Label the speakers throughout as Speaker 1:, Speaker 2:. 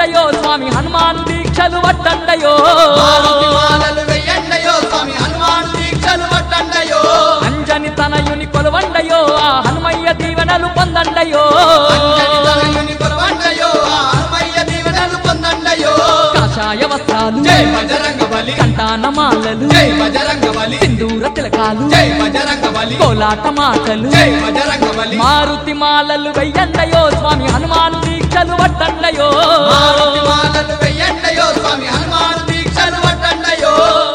Speaker 1: వెయ్యండయో స్వామి హనుమాన్ దీక్షలు వడ్డండయో
Speaker 2: మారుతి మాలలు వెయ్యండయో స్వామి హనుమాన్ దీక్షలు పట్టండయో
Speaker 1: అంజని తనయుని కొలవండయో ఆ హనుమయ్య దీవెనలు పొందండయో
Speaker 2: అంజని తనయుని కొలవండయో ఆ హనుమయ్య దీవెనలు పొందండయో
Speaker 1: కాషాయ వస్త్రాలు
Speaker 2: జై బజరంగ బలి
Speaker 1: కంటాన మాలలు
Speaker 2: జై బజరంగ బలి
Speaker 1: సింధూర తిలకాలు
Speaker 2: జై బజరంగ బలి
Speaker 1: కోలాట మాటలు
Speaker 2: జై బజరంగ బలి
Speaker 1: మారుతి మాలలు వెయ్యండయో స్వామి హనుమాన్ దీక్షలు వడ్డండయో
Speaker 2: మారుతి మాలలు వెయ్యండయో స్వామి హనుమాన్ దీక్షలు పట్టండయో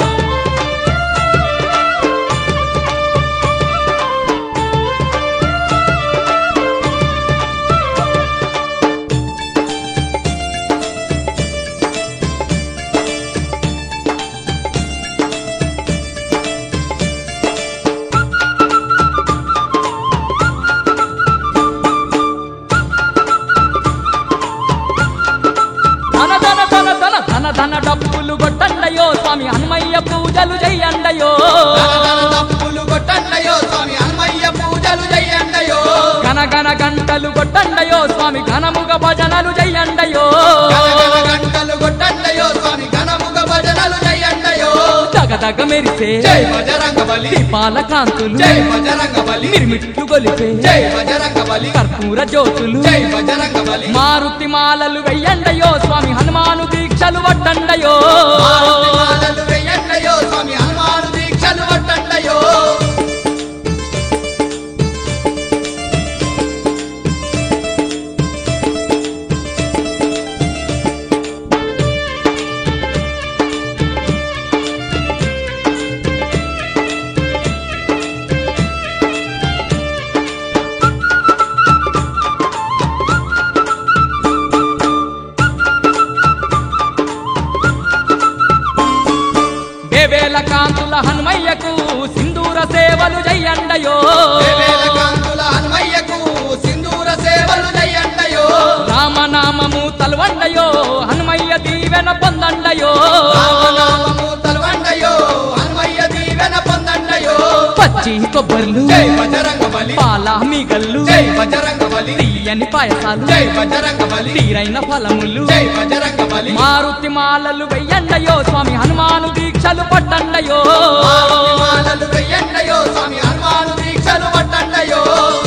Speaker 1: ధన ధన ధన ధన ధన ధన డబ్బులు కొట్టండయో స్వామి హనుమయ్య పూజలు చెయ్యండయో
Speaker 2: ధన తప్పులు కొట్టండయో స్వామి హనుమయ్య పూజలు చెయ్యండయో
Speaker 1: గన గన గంటలు కొట్టండయో స్వామి ఘనముగ భజనలు చెయ్యండయో
Speaker 2: గనగన గంటలు కొట్టండయో స్వామి ఘనముగ భజనలు చెయ్యండయో
Speaker 1: దగదగ మెరిసే
Speaker 2: జై బజరంగ బలి
Speaker 1: దీపాల కాంతులు
Speaker 2: జై బజరంగ బలి
Speaker 1: మిరుమిట్లు గొలిపే
Speaker 2: జై బజరంగ బలి
Speaker 1: కర్పూర జ్యోతులు
Speaker 2: జై బజరంగ బలి
Speaker 1: మారుతి మాలలు వెయ్యండయో స్వామి హనుమాను దీక్షలు వడ్డండయో
Speaker 2: మారుతి మాలలు వెయ్యండయో స్వామి హనుమాన్ దీక్షలు పట్టండయో
Speaker 1: వేవేల కాంతుల హనుమయ్యకు సింధూర సేవలు చెయ్యండయో
Speaker 2: వేవేల కాంతుల హనుమయ్యకు సింధూర సేవలు చెయ్యండయో
Speaker 1: రామనామము తలవండయో హనుమయ్య దీవెన పొందండయో
Speaker 2: రామనామము తలవండయో హనుమయ్య దీవెన పొందండయో
Speaker 1: పచ్చి కొబ్బర్లు
Speaker 2: జై బజరంగ బలి
Speaker 1: పాల మీగల్లు
Speaker 2: జై బజరంగ బలి
Speaker 1: తీయని పాయసాలు
Speaker 2: జై బజరంగ బలి
Speaker 1: తీరైన ఫలములు
Speaker 2: జై బజరంగ బలి
Speaker 1: మారుతి మాలలు వెయ్యండయో స్వామి హనుమాను దీక్షలు పట్టండయో
Speaker 2: మారుతి మాలలు వెయ్యండయో స్వామి హనుమాను దీక్షలు పట్టండయో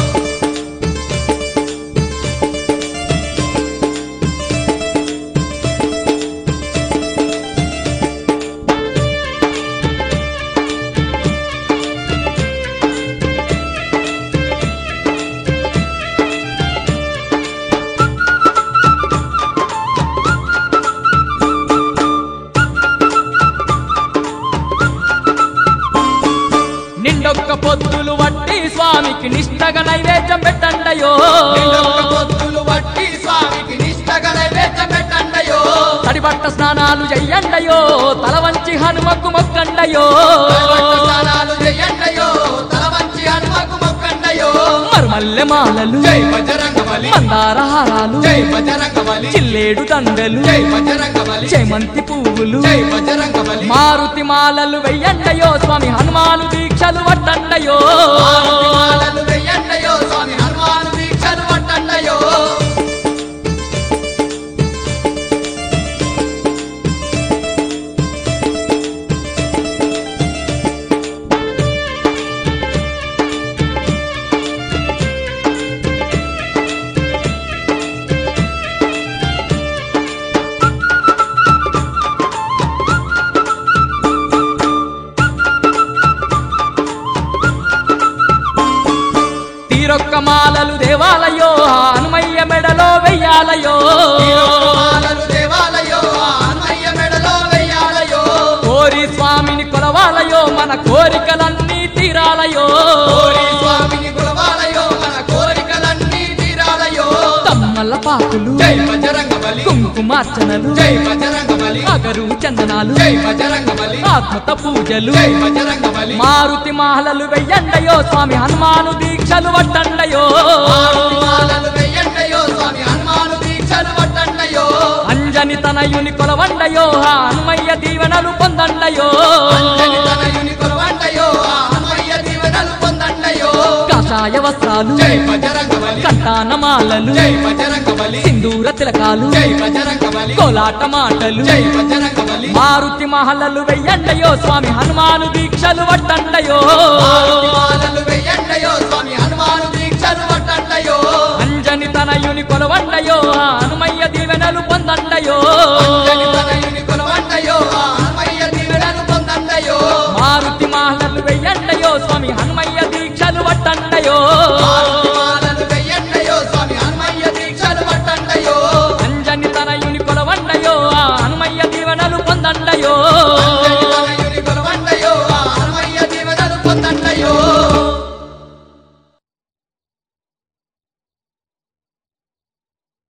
Speaker 1: నిండొక్క పొద్దులు వట్టి స్వామికి నిష్టగా నైవేద్యం పెట్టండయో
Speaker 2: నిండొక్క పొత్తులు వట్టి స్వామికి నిష్టగా నైవేద్యం పెట్టండయో
Speaker 1: తడిబట్ట స్నానాలు చెయ్యండయో తల వంచి హనుమకు మొక్కండయో
Speaker 2: తలవంటి స్నానాలు చెయ్యండయో తల వంచి హనుమకు మొక్కండయో
Speaker 1: మరుమల్లె మాలలు
Speaker 2: జై బజరంగ బలి
Speaker 1: మందార హారాలు
Speaker 2: జై బజరంగ బలి
Speaker 1: చిల్లేడు దండలు
Speaker 2: జై బజరంగ బలి
Speaker 1: చేమంతి పువ్వులు
Speaker 2: జై బజరంగ బలి
Speaker 1: మారుతి మాలలు వెయ్యండయో స్వామి హనుమాను దీక్షలు వడ్డండయో
Speaker 2: మారుతి మాలలు వెయ్యండయో స్వామి హనుమాను దీక్షలు పట్టండయో
Speaker 1: తీరొక్క మాలలు దేవాలయో ఆ హనుమయ్య మెడలో వెయ్యాలయో
Speaker 2: మాలలు దేవాలయో ఆ హనుమయ్య మెడలో వెయ్యాలయో
Speaker 1: కోరి స్వామిని కొలవాలయో మన కోరికలన్నీ తీరాలయో
Speaker 2: కోరి స్వామిని కులవాలయో మన కోరికలన్నీ తీరాలయో
Speaker 1: తమ్మల పాకులు
Speaker 2: జై బజరంగ బలి
Speaker 1: కుంకుమార్చనలు
Speaker 2: జై బజరంగ బలి
Speaker 1: అగరు చందనాలు
Speaker 2: జై బజరంగ బలి
Speaker 1: ఆత్మత పూజలు
Speaker 2: జై బజరంగ బలి
Speaker 1: మారుతి మాలలు వెయ్యండయో స్వామి హనుమాను దీక్షలు వడ్డండయో
Speaker 2: మారుతి మాలలు వెయ్యండయో స్వామి హనుమాను దీక్షలు పట్టండయో
Speaker 1: అంజని తనయుని కొలవండయో ఆ హనుమయ్య దీవెనలు పొందండయో
Speaker 2: అంజని తనయుని కొలవండయో ఆ హనుమయ్య దీవెనలు పొందండయో
Speaker 1: కాషాయ వస్త్రాలు
Speaker 2: జై బజరంగబలి
Speaker 1: కంటానమాలలు
Speaker 2: జై బజరంగబలి
Speaker 1: సింధూర తిలకాలు
Speaker 2: జై బజరంగబలి
Speaker 1: కోలాట మాటలు
Speaker 2: జై బజరంగబలి
Speaker 1: మారుతి మహలలు వెయ్యండయో స్వామి హనుమాను దీక్షలు వడ్డండయో
Speaker 2: మారుతి మాలలు వెయ్యండయో స్వామి హనుమాను దీక్షను పట్టండయో
Speaker 1: అంజని తనయుని కొలవండయో ఆ హనుమయ్య దీవెనలు పొందండయో
Speaker 2: అంజని తనయుని కొలవండయో ఆ హనుమయ్య దీవెనలు పొందండయో
Speaker 1: మారుతి మహలలు వెయ్యండయో స్వామి హనుమయ్య దీక్షలు వడ్డండయో